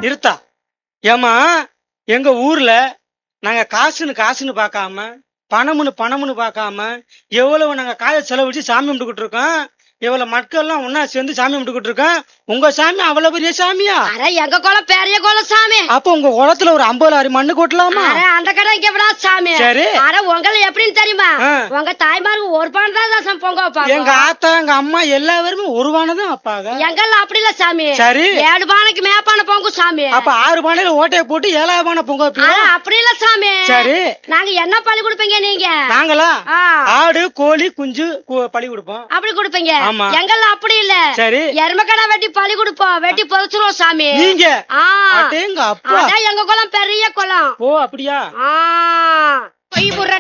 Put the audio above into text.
இருத்தா ஏமா எங்க ஊர்ல நாங்க காசுன்னு காசுன்னு பார்க்காம பணம்னு பணம்னு பார்க்காம எவ்வளவு நாங்க காய செலவழிச்சு சாமி கும்பிட்டுக்கிட்டு இருக்கோம் எவ்வளவு மக்கள் எல்லாம் ஒன்னா சேர்ந்து சாமி கும்பிட்டுக்கிட்டு இருக்கோம் உங்க சாமி அவ்வளவு பெரிய சாமியா அட எங்க குளம் பெரிய குளம் சாமி அப்ப உங்க குளத்துல ஒரு ஐம்பது ஆறு மண்ணு கொட்டலாமா அட அந்த கடை இங்க விடா சாமி சரி. அட உங்களை எப்படின்னு தெரியுமா ஆ. உங்க தாய்மாருக்கு ஒரு பணம் தான் தான் பொங்க எங்க வைப்பாங்க ஆத்தா எங்க அம்மா எல்லாருமே ஒருவானதான் அப்பாங்க எங்கெல்லாம் அப்படி இல்ல சாமி சரி. ஏழு பானைக்கு மேப்பான பொங்கு சாமி அப்ப ஆறு பானையில ஓட்டையை போட்டு ஏழாவது பானை பொங்க அட வைப்பீங்க அப்படி இல்ல சாமி சரி நாங்க என்ன பழி கொடுப்பீங்க நீங்க நாங்களா ஆ, ஆடு கோழி குஞ்சு கு- பலி கொடுப்போம் அப்படி கொடுப்பீங்க ஆமா. எங்கெல்லாம் அப்படி இல்ல சரி எருமக்கடை வெட்டி பழி கொடுப்போம் வெட்டி புதைச்சிருவோம் சாமி நீங்க ஆ அடேங்க அப்பா அதான் எங்க குளம் பெரிய குளம் ஓ அப்படியா ஆ பொய் புடுற